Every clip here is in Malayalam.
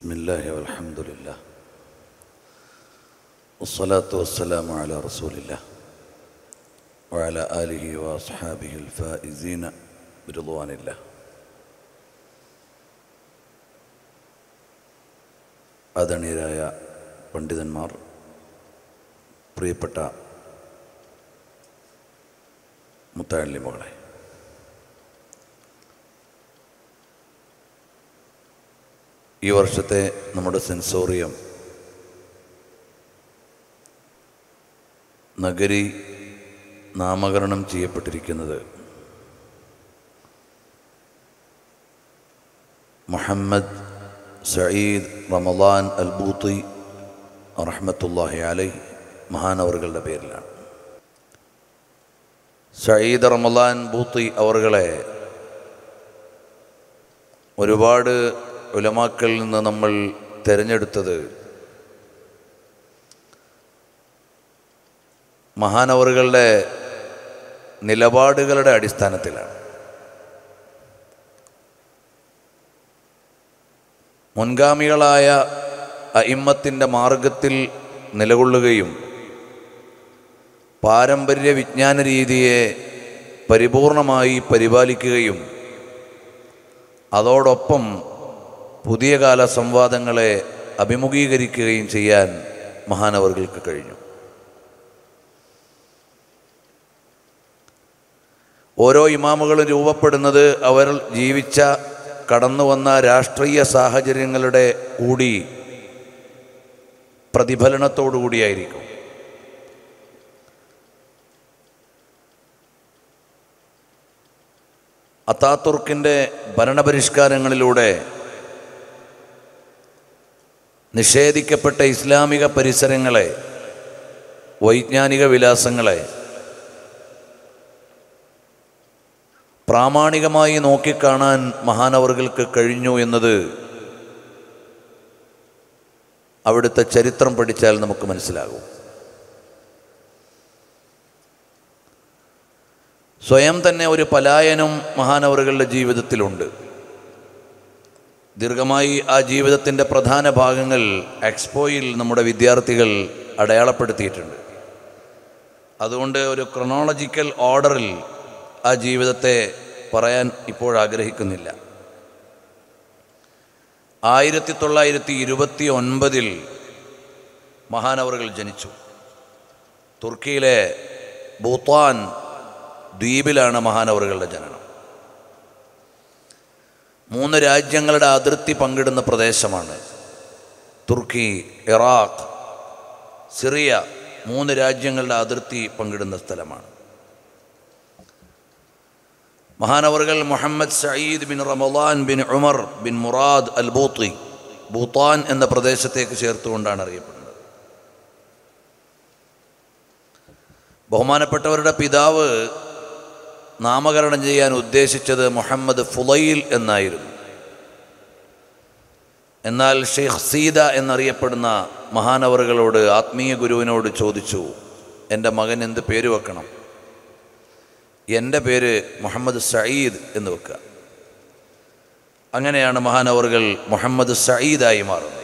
بسم الله والحمد لله والصلاة والسلام على رسول الله وعلى آله وأصحابه الفائزين برضوان الله ആദരണീയരായ പണ്ഡിതന്മാർ പ്രിയപ്പെട്ട മുത്തഴല്ലിമകളെ ഈ വർഷത്തെ നമ്മുടെ സെൻസോറിയം നഗരി നാമകരണം ചെയ്യപ്പെട്ടിരിക്കുന്നത് മുഹമ്മദ് സയീദ് റമദാൻ അൽബൂത്തി റഹ്മത്തുല്ലാഹി അലൈ മഹാനവറുകളുടെ പേരിലാണ് സയീദ് റമദാൻ ബൂത്തി അവറുകളെ ഒരുപാട് ഉലമാക്കളിൽ നിന്ന് നമ്മൾ തിരഞ്ഞെടുത്തത് മഹാനവറുകളുടെ നിലപാടുകളുടെ അടിസ്ഥാനത്തിലാണ് മുൻഗാമികളായ അയിമ്മത്തിൻ്റെ മാർഗത്തിൽ നിലകൊള്ളുകയും പാരമ്പര്യ വിജ്ഞാന രീതിയെ പരിപൂർണമായി പരിപാലിക്കുകയും അതോടൊപ്പം പുതിയ കാല സംവാദങ്ങളെ അഭിമുഖീകരിക്കുകയും ചെയ്യാൻ മഹാനവറുകൾക്ക് കഴിഞ്ഞു ഓരോ ഇമാമുകളും രൂപപ്പെടുന്നത് അവർ ജീവിച്ച കടന്നു വന്ന രാഷ്ട്രീയ സാഹചര്യങ്ങളുടെ കൂടി പ്രതിഫലനത്തോടു കൂടിയായിരിക്കും അത്താത്തുർക്കിൻ്റെ ഭരണപരിഷ്കാരങ്ങളിലൂടെ നിഷേധിക്കപ്പെട്ട ഇസ്ലാമിക പരിസരങ്ങളെ വൈജ്ഞാനിക വിലാസങ്ങളെ പ്രാമാണികമായി നോക്കിക്കാണാൻ മഹാനവറുകൾക്ക് കഴിഞ്ഞു എന്നത് അവിടുത്തെ ചരിത്രം പഠിച്ചാൽ നമുക്ക് മനസ്സിലാകും സ്വയം തന്നെ ഒരു പലായനം മഹാനവറുകളുടെ ജീവിതത്തിലുണ്ട് ദീർഘമായി ആ ജീവിതത്തിൻ്റെ പ്രധാന ഭാഗങ്ങൾ എക്സ്പോയിൽ നമ്മുടെ വിദ്യാർത്ഥികൾ അടയാളപ്പെടുത്തിയിട്ടുണ്ട് അതുകൊണ്ട് ഒരു ക്രൊണോളജിക്കൽ ഓർഡറിൽ ആ ജീവിതത്തെ പറയാൻ ഇപ്പോൾ ആഗ്രഹിക്കുന്നില്ല ആയിരത്തി തൊള്ളായിരത്തി ഇരുപത്തി ഒൻപതിൽ മഹാനവറുകൾ ജനിച്ചു തുർക്കിയിലെ ഭൂത്താൻ ദ്വീപിലാണ് മഹാനവറുകളുടെ ജനനം മൂന്ന് രാജ്യങ്ങളുടെ അതിർത്തി പങ്കിടുന്ന പ്രദേശമാണ് തുർക്കി ഇറാഖ് സിറിയ മൂന്ന് രാജ്യങ്ങളുടെ അതിർത്തി പങ്കിടുന്ന സ്ഥലമാണ് മഹാനവറുകൾ Muhammad Said bin Ramadan bin Umar bin Murad al Buti Butan എന്ന പ്രദേശത്തേക്ക് ചേർത്തുകൊണ്ടാണ് അറിയപ്പെടുന്നത് ബഹുമാനപ്പെട്ടവരുടെ പിതാവ് നാമകരണം ചെയ്യാൻ ഉദ്ദേശിച്ചത് മുഹമ്മദ് ഫുലൈൽ എന്നായിരുന്നു എന്നാൽ ഷെയ്ഖ് സീദ എന്നറിയപ്പെടുന്ന മഹാനവറുകളോട് ആത്മീയ ഗുരുവിനോട് ചോദിച്ചു എൻ്റെ മകൻ എന്ത് പേര് വെക്കണം എൻ്റെ പേര് മുഹമ്മദ് സയീദ് എന്ന് വെക്കുക അങ്ങനെയാണ് മഹാനവറുകൾ മുഹമ്മദ് സയീദായി മാറുന്നത്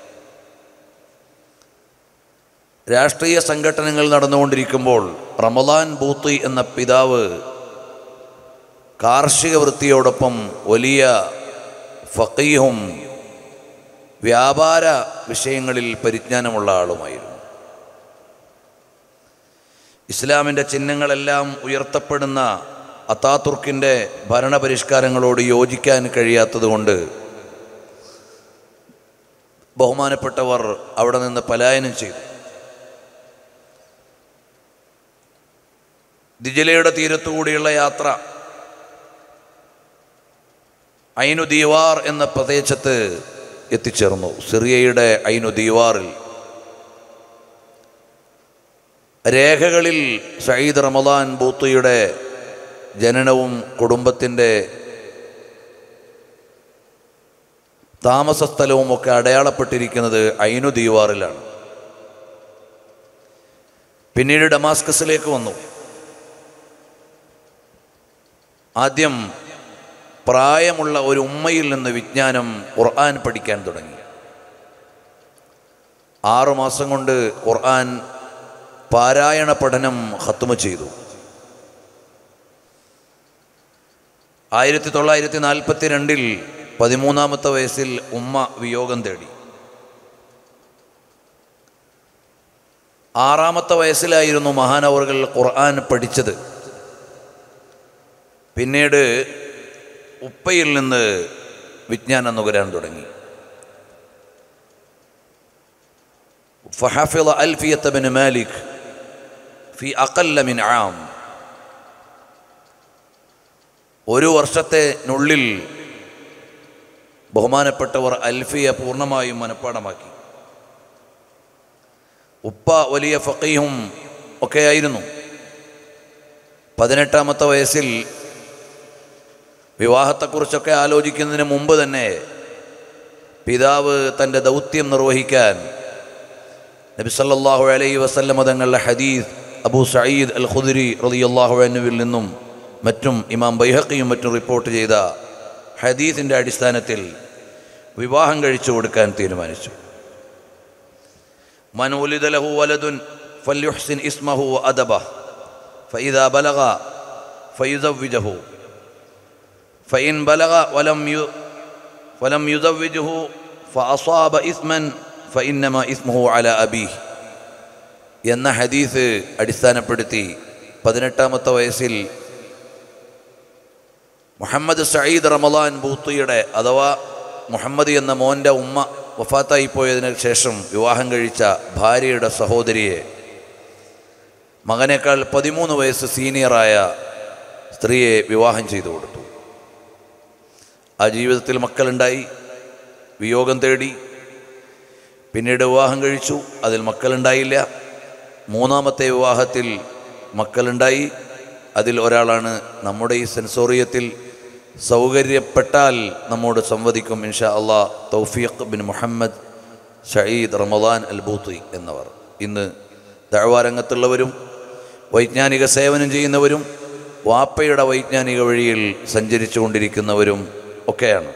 രാഷ്ട്രീയ സംഘടനകൾ നടന്നുകൊണ്ടിരിക്കുമ്പോൾ റമദാൻ ബൂത്തി എന്ന പിതാവ് കാർഷിക വൃത്തിയോടൊപ്പം വലിയ ഫക്കീഹും വ്യാപാര വിഷയങ്ങളിൽ പരിജ്ഞാനമുള്ള ആളുമായിരുന്നു ഇസ്ലാമിൻ്റെ ചിഹ്നങ്ങളെല്ലാം ഉയർത്തപ്പെടുന്ന അത്താതുർക്കിൻ്റെ ഭരണപരിഷ്കാരങ്ങളോട് യോജിക്കാൻ കഴിയാത്തതുകൊണ്ട് ബഹുമാനപ്പെട്ടവർ അവിടെ നിന്ന് പലായനം ചെയ്തു ദിജലയുടെ തീരത്തുകൂടിയുള്ള യാത്ര ഐനു ദീവാർ എന്ന പ്രദേശത്ത് എത്തിച്ചേർന്നു സിറിയയുടെ ഐനു ദീവാറിൽ രേഖകളിൽ സയ്യിദ് റമദാൻ ബൂത്തയുടെ ജനനവും കുടുംബത്തിൻ്റെ താമസ സ്ഥലവും ഒക്കെ അടയാളപ്പെട്ടിരിക്കുന്നത് ഐനു ദീവാറിലാണ് പിന്നീട് ഡമാസ്കസിലേക്ക് വന്നു ആദ്യം പ്രായമുള്ള ഒരു ഉമ്മയിൽ നിന്ന് വിജ്ഞാനം ഖുർആൻ പഠിക്കാൻ തുടങ്ങി ആറു മാസം കൊണ്ട് ഖുർആൻ പാരായണ പഠനം ഹത്തുമ ചെയ്തു ആയിരത്തി തൊള്ളായിരത്തി നാൽപ്പത്തി രണ്ടിൽ പതിമൂന്നാമത്തെ വയസ്സിൽ ഉമ്മ വിയോഗം തേടി ആറാമത്തെ വയസ്സിലായിരുന്നു മഹാനവറുകൾ ഖുർആൻ പഠിച്ചത് പിന്നീട് ഉപ്പയിൽ നിന്ന് വിജ്ഞാനം നുകരാൻ തുടങ്ങി فحفظ ألفية بن مالك في أقل من عام ഒരു വർഷത്തിനുള്ളിൽ ബഹുമാനപ്പെട്ടവർ അൽഫിയ പൂർണ്ണമായും മനഃപ്പാടമാക്കി ഉപ്പ വലിയ ഫക്കീഹും ഒക്കെയായിരുന്നു പതിനെട്ടാമത്തെ വയസ്സിൽ വിവാഹത്തെക്കുറിച്ചൊക്കെ ആലോചിക്കുന്നതിന് മുമ്പ് തന്നെ പിതാവ് തൻ്റെ ദൗത്യം നിർവഹിക്കാൻ നബി സല്ലല്ലാഹു അലൈഹി വസല്ലമ തങ്ങളുടെ ഹദീസ് അബൂ സഈദ് അൽ ഖുദരി റളിയല്ലാഹു അൻഹുവിൽ നിന്നും മറ്റും ഇമാം ബൈഹഖിയും മറ്റും റിപ്പോർട്ട് ചെയ്ത ഹദീസിൻ്റെ അടിസ്ഥാനത്തിൽ വിവാഹം കഴിച്ചു കൊടുക്കാൻ തീരുമാനിച്ചു من ولد له ولد فليحسن اسمه وأدبه فإذا بلغ فيزوجه فإن بلغ ولم ي... فلم يزوجه فأصاب إثما فإنما إثمه على أبيه എന്ന ഹദീസ് അടിസ്ഥാനപ്പെടുത്തി പതിനെട്ടാമത്തെ വയസ്സിൽ മുഹമ്മദ് സയ്യിദ് റമദാൻ ബൂത്തിയുടെ അഥവാ മുഹമ്മദ് എന്ന മോൻ്റെ ഉമ്മ വഫാത്തായി പോയതിന് ശേഷം വിവാഹം കഴിച്ച ഭാര്യയുടെ സഹോദരിയെ മകനേക്കാൾ പതിമൂന്ന് വയസ്സ് സീനിയറായ സ്ത്രീയെ വിവാഹം ചെയ്തു കൊടുത്തു ആ ജീവിതത്തിൽ മക്കളുണ്ടായി വിയോഗം തേടി പിന്നീട് വിവാഹം കഴിച്ചു അതിൽ മക്കളുണ്ടായില്ല മൂന്നാമത്തെ വിവാഹത്തിൽ മക്കളുണ്ടായി അതിൽ ഒരാളാണ് നമ്മുടെ ഈ സെൻസോറിയത്തിൽ സൗകര്യപ്പെട്ടാൽ നമ്മോട് സംവദിക്കും ഇൻഷാ അള്ളാ Tawfiq bin Muhammad Said Ramadan al Buti എന്നവർ ഇന്ന് ദഴവാരംഗത്തുള്ളവരും വൈജ്ഞാനിക സേവനം ചെയ്യുന്നവരും വാപ്പയുടെ വൈജ്ഞാനിക വഴിയിൽ സഞ്ചരിച്ചു കൊണ്ടിരിക്കുന്നവരും ഒക്കെയാണ്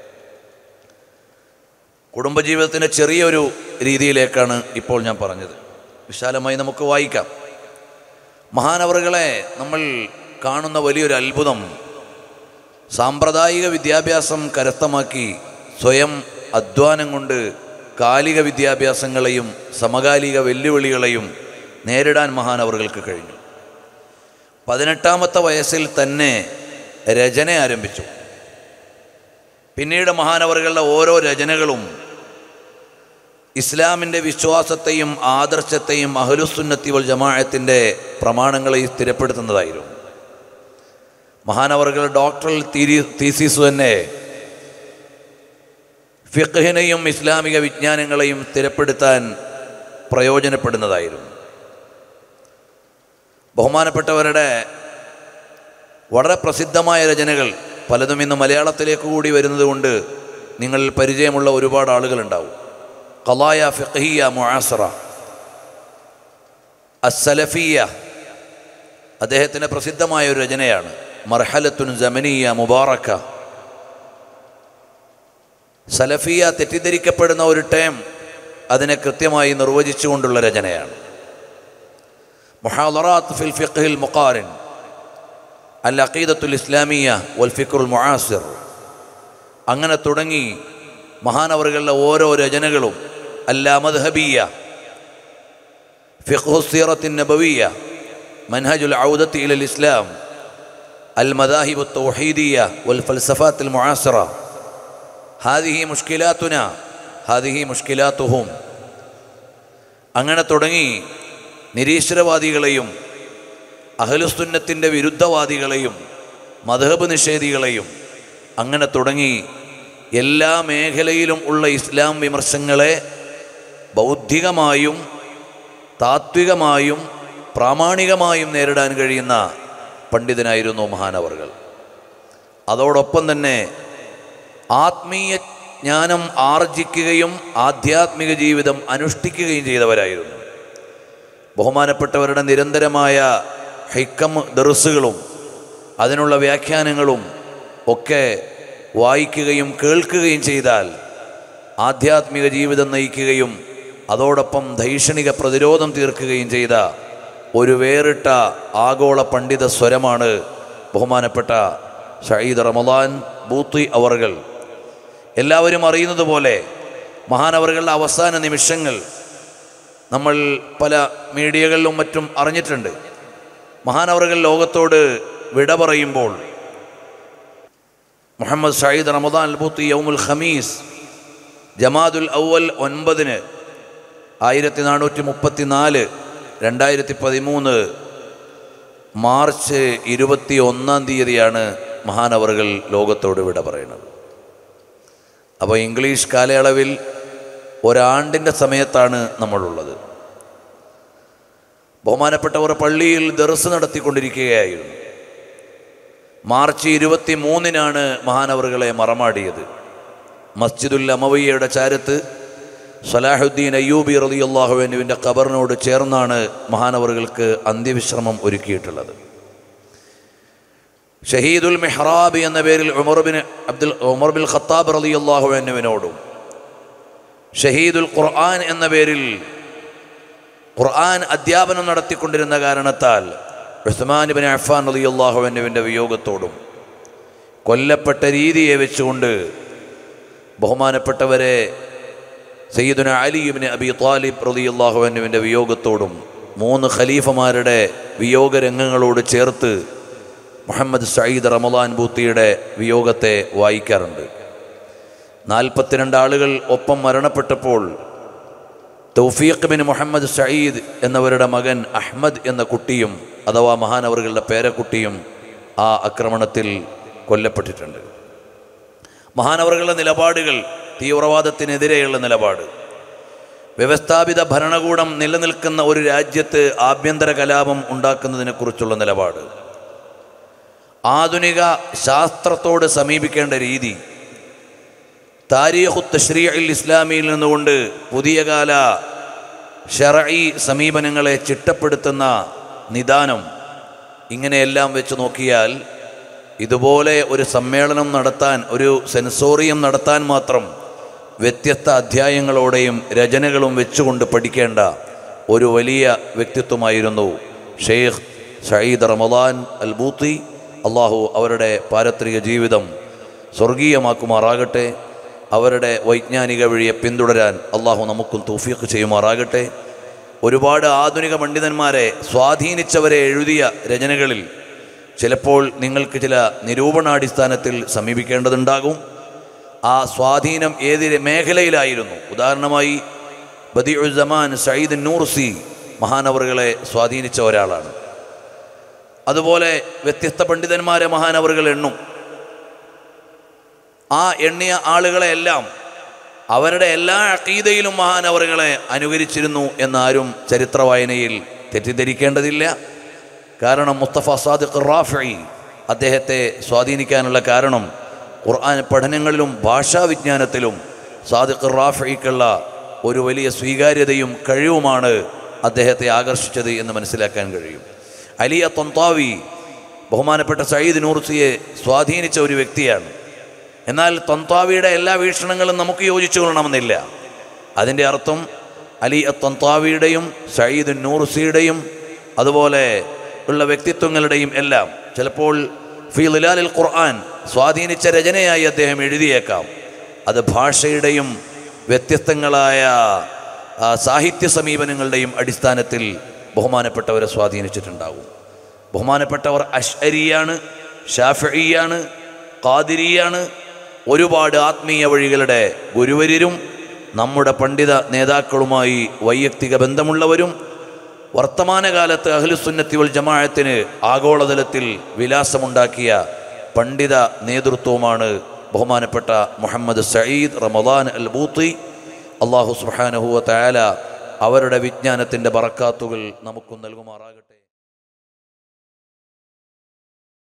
കുടുംബജീവിതത്തിൻ്റെ ചെറിയൊരു രീതിയിലേക്കാണ് ഇപ്പോൾ ഞാൻ പറഞ്ഞത് വിശാലമായി നമുക്ക് വായിക്കാം മഹാനവറുകളെ നമ്മൾ കാണുന്ന വലിയൊരു അത്ഭുതം സാമ്പ്രദായിക വിദ്യാഭ്യാസം കരസ്ഥമാക്കി സ്വയം അധ്വാനം കൊണ്ട് കാലിക വിദ്യാഭ്യാസങ്ങളെയും സമകാലിക വെല്ലുവിളികളെയും നേരിടാൻ മഹാനവറുകൾക്ക് കഴിഞ്ഞു പതിനെട്ടാമത്തെ വയസ്സിൽ തന്നെ രചന ആരംഭിച്ചു പിന്നീട് മഹാനവറുകളുടെ ഓരോ രചനകളും ഇസ്ലാമിൻ്റെ വിശ്വാസത്തെയും ആദർശത്തെയും അഹലുസുന്നത്തി വൽ ജമാഅത്തിൻ്റെ പ്രമാണങ്ങളെയും സ്ഥിരപ്പെടുത്തുന്നതായിരുന്നു മഹാനവറുകൾ ഡോക്ടറൽ തീരി തീസീസ് തന്നെ ഫിഖ്ഹിനെയും ഇസ്ലാമിക വിജ്ഞാനങ്ങളെയും സ്ഥിരപ്പെടുത്താൻ പ്രയോജനപ്പെടുന്നതായിരുന്നു ബഹുമാനപ്പെട്ടവരുടെ വളരെ പ്രസിദ്ധമായ രചനകൾ പലതും ഇന്ന് മലയാളത്തിലേക്ക് കൂടി വരുന്നത് കൊണ്ട് നിങ്ങളിൽ പരിചയമുള്ള ഒരുപാട് ആളുകളുണ്ടാവും ഖലായ ഫിഖ്ഹിയ മുആസറ അസ്സലഫിയ അദ്ദേഹത്തിൻ്റെ പ്രസിദ്ധമായ ഒരു രചനയാണ് മർഹലത്തുൻ ജമനിയ മുബാറക്ക സലഫിയ തെറ്റിദ്ധരിക്കപ്പെടുന്ന ഒരു ടേം അതിനെ കൃത്യമായി നിർവചിച്ചുകൊണ്ടുള്ള രചനയാണ് മുഹാദറാത്ത് ഫിൽ ഫിഖ്ഹിൽ മുഖാറിൻ അൽ അഖീദത്തുൽ ഇസ്ലാമിയ വൽ ഫിഖുൽ മുആസിർ അങ്ങനെ തുടങ്ങി മഹാനവറുകളുടെ ഓരോ രചനകളും അല്ലാ മദ്ഹബിയ ഫിഖ്ഹു സീറത്തിൻ നബവിയ منهج العودة إلى الإسلام المذاهب التوحيدية والفلسفات المعاصرة هذه مشكلاتنا هذه مشكلاتهم അങ്ങനെ തുടങ്ങി നിരീശ്വരവാദികളെയും അഹലുസുന്നത്തിൻ്റെ വിരുദ്ധവാദികളെയും മധബ് നിഷേധികളെയും അങ്ങനെ തുടങ്ങി എല്ലാ മേഖലയിലും ഉള്ള ഇസ്ലാം വിമർശങ്ങളെ ബൗദ്ധികമായും താത്വികമായും പ്രാമാണികമായും നേരിടാൻ കഴിയുന്ന പണ്ഡിതനായിരുന്നു മഹാനവറുകൾ അതോടൊപ്പം തന്നെ ആത്മീയ ജ്ഞാനം ആർജിക്കുകയും ആധ്യാത്മിക ജീവിതം അനുഷ്ഠിക്കുകയും ചെയ്തവരായിരുന്നു ബഹുമാനപ്പെട്ടവരുടെ നിരന്തരമായ ഹൈക്കം ദർസുകളും അതിനുള്ള വ്യാഖ്യാനങ്ങളും ഒക്കെ വായിക്കുകയും കേൾക്കുകയും ചെയ്താൽ ആധ്യാത്മിക ജീവിതം നയിക്കുകയും അതോടൊപ്പം ധൈഷണിക പ്രതിരോധം തീർക്കുകയും ചെയ്ത ഒരു വേറിട്ട ആഗോള പണ്ഡിത സ്വരമാണ് ബഹുമാനപ്പെട്ട ഷഹീദ് റമദാൻ ബൂത്തി അവർകൾ എല്ലാവരും അറിയുന്നത് പോലെ മഹാനവറുകളുടെ അവസാന നിമിഷങ്ങൾ നമ്മൾ പല മീഡിയകളിലും മറ്റും അറിഞ്ഞിട്ടുണ്ട് മഹാനവറുകൾ ലോകത്തോട് വിട പറയുമ്പോൾ മുഹമ്മദ് ഷഹീദ് റമദാൻ അൽബൂത്തി യൗമുൽ ഖമീസ് ജമാദുൽ ഔവൽ ഒൻപതിന് ആയിരത്തി നാനൂറ്റി മുപ്പത്തി നാല് രണ്ടായിരത്തി പതിമൂന്ന് മാർച്ച് ഇരുപത്തി ഒന്നാം തീയതിയാണ് മഹാനവറുകൾ ലോകത്തോട് വിട പറയുന്നത് അപ്പോൾ ഇംഗ്ലീഷ് കാലയളവിൽ ഒരാണ്ടിൻ്റെ സമയത്താണ് നമ്മളുള്ളത് ബഹുമാനപ്പെട്ടവർ പള്ളിയിൽ ദർസ് നടത്തിക്കൊണ്ടിരിക്കുകയായിരുന്നു മാർച്ച് ഇരുപത്തി മൂന്നിനാണ് മഹാനവറുകളെ മറമാടിയത് മസ്ജിദുൽ അമവയ്യയുടെ ചാരത്ത് സലാഹുദ്ദീൻ അയ്യൂബി റളിയല്ലാഹുവിൻ്റെ ഖബറിനോട് ചേർന്നാണ് മഹാനവറുകൾക്ക് അന്ത്യവിശ്രമം ഒരുക്കിയിട്ടുള്ളത് ഷഹീദുൽ മെഹ്റാബ് എന്ന പേരിൽ Umar bin Abdul Umar bin Khattab റളിയല്ലാഹുവിനുവിനോടും ഷഹീദുൽ ഖുർആൻ എന്ന പേരിൽ ഖുർആൻ അധ്യാപനം നടത്തിക്കൊണ്ടിരുന്ന കാരണത്താൽ ഉസ്മാൻ ബിൻ അഫാൻ റളിയല്ലാഹുവിൻ്റെ വിയോഗത്തോടും കൊല്ലപ്പെട്ട രീതിയെ വെച്ചുകൊണ്ട് ബഹുമാനപ്പെട്ടവരെ സയ്യിദുന അലിയുബിന് അബി താലിബ് റളിയല്ലാഹുവിൻ്റെ വിയോഗത്തോടും മൂന്ന് ഖലീഫമാരുടെ വിയോഗരംഗങ്ങളോട് ചേർത്ത് മുഹമ്മദ് സയ്യിദ് റമദാൻ ബൂത്തിയുടെ വിയോഗത്തെ വായിക്കാറുണ്ട് നാൽപ്പത്തിരണ്ട് ആളുകൾ ഒപ്പം മരണപ്പെട്ടപ്പോൾ തൗഫീഖ് ബിൻ മുഹമ്മദ് സയ്യിദ് എന്നവരുടെ മകൻ അഹ്മദ് എന്ന കുട്ടിയും അഥവാ മഹാനവറുകളുടെ പേരക്കുട്ടിയും ആ ആക്രമണത്തിൽ കൊല്ലപ്പെട്ടിട്ടുണ്ട് മഹാനവറുകളുടെ നിലപാടുകൾ തീവ്രവാദത്തിനെതിരെയുള്ള നിലപാട് വ്യവസ്ഥാപിത ഭരണകൂടം നിലനിൽക്കുന്ന ഒരു രാജ്യത്ത് ആഭ്യന്തര കലാപം ഉണ്ടാക്കുന്നതിനെക്കുറിച്ചുള്ള നിലപാട് ആധുനിക ശാസ്ത്രത്തോട് സമീപിക്കേണ്ട രീതി താരീഖു തഷ്രീഅൽ ഇസ്ലാമിയിൽ നിന്നുകൊണ്ട് പുതിയ കാല ഷറഈ സമീപനങ്ങളെ ചിട്ടപ്പെടുത്തുന്ന നിദാനം ഇങ്ങനെയെല്ലാം വെച്ച് നോക്കിയാൽ ഇതുപോലെ ഒരു സമ്മേളനം നടത്താൻ ഒരു സെൻസോറിയം നടത്താൻ മാത്രം വ്യത്യസ്ത അധ്യായങ്ങളോടെയും രചനകളും വെച്ചുകൊണ്ട് പഠിക്കേണ്ട ഒരു വലിയ വ്യക്തിത്വമായിരുന്നു ഷെയ്ഖ് ഷഹീദ് റമദാൻ അൽ ബൂത്തി അള്ളാഹു അവരുടെ പാരത്രിക ജീവിതം സ്വർഗീയമാക്കുമാറാകട്ടെ അവരുടെ വൈജ്ഞാനിക വഴിയെ പിന്തുടരാൻ അള്ളാഹു നമുക്കും തൗഫീഖ് ചെയ്യുമാറാകട്ടെ ഒരുപാട് ആധുനിക പണ്ഡിതന്മാരെ സ്വാധീനിച്ചവരെ എഴുതിയ രചനകളിൽ ചിലപ്പോൾ നിങ്ങൾക്ക് ചില നിരൂപണാടിസ്ഥാനത്തിൽ സമീപിക്കേണ്ടതുണ്ടാകും ആ സ്വാധീനം ഏത് മേഖലയിലായിരുന്നു ഉദാഹരണമായി ബദിഉസമാൻ സയ്യിദ് നൂർസി മഹാനവറുകളെ സ്വാധീനിച്ച ഒരാളാണ് അതുപോലെ വ്യത്യസ്ത പണ്ഡിതന്മാരെ മഹാനവറുകൾ എണ്ണും ആ എണ്ണിയ ആളുകളെല്ലാം അവരുടെ എല്ലാ അക്കീതയിലും മഹാനവറുകളെ അനുകരിച്ചിരുന്നു എന്നാരും ചരിത്ര വായനയിൽ തെറ്റിദ്ധരിക്കേണ്ടതില്ല കാരണം മുസ്തഫ സാദിഖ് റാഫി അദ്ദേഹത്തെ സ്വാധീനിക്കാനുള്ള കാരണം ഖുർആൻ പഠനങ്ങളിലും ഭാഷാവിജ്ഞാനത്തിലും സാദിഖ് റാഫിക്കുള്ള ഒരു വലിയ സ്വീകാര്യതയും കഴിവുമാണ് അദ്ദേഹത്തെ ആകർഷിച്ചത് എന്ന് മനസ്സിലാക്കാൻ കഴിയും അലിയ തൊന്താവി ബഹുമാനപ്പെട്ട സയ്യിദ് നൂർസിയെ സ്വാധീനിച്ച ഒരു വ്യക്തിയാണ് എന്നാൽ തൊന്താവിയുടെ എല്ലാ വീക്ഷണങ്ങളും നമുക്ക് യോജിച്ചു കൊള്ളണമെന്നില്ല അതിൻ്റെ അർത്ഥം അലി തൊന്താവിയുടെയും സയ്യിദ് നൂർസിയുടെയും അതുപോലെ ഉള്ള വ്യക്തിത്വങ്ങളുടെയും എല്ലാം ചിലപ്പോൾ ഫി ലിലാലിൽ ഖുർആൻ സ്വാധീനിച്ച രചനയായി അദ്ദേഹം എഴുതിയേക്കാം അത് ഭാഷയുടെയും വ്യത്യസ്തങ്ങളായ ആ, സാഹിത്യ സമീപനങ്ങളുടെയും അടിസ്ഥാനത്തിൽ ബഹുമാനപ്പെട്ടവരെ സ്വാധീനിച്ചിട്ടുണ്ടാകും ബഹുമാനപ്പെട്ടവർ അഷ്അരിയാണ് ഷാഫിയാണ് ഖാദിരിയാണ് ഒരുപാട് ആത്മീയ വഴികളുടെ ഗുരുവര്യരും നമ്മുടെ പണ്ഡിത നേതാക്കളുമായി വൈയക്തിക ബന്ധമുള്ളവരും വർത്തമാനകാലത്ത് അഹ്ലുസുന്നത്തി വൽ ജമാഅത്തിന് ആഗോളതലത്തിൽ വിലാസമുണ്ടാക്കിയ പണ്ഡിത നേതൃത്വവുമാണ് ബഹുമാനപ്പെട്ട Muhammad Said Ramadan al Buti Allah സുബ്ഹാനഹു വ തആല അവരുടെ വിജ്ഞാനത്തിൻ്റെ ബറക്കാത്തുകൾ നമുക്കും നൽകുമാറാകട്ടെ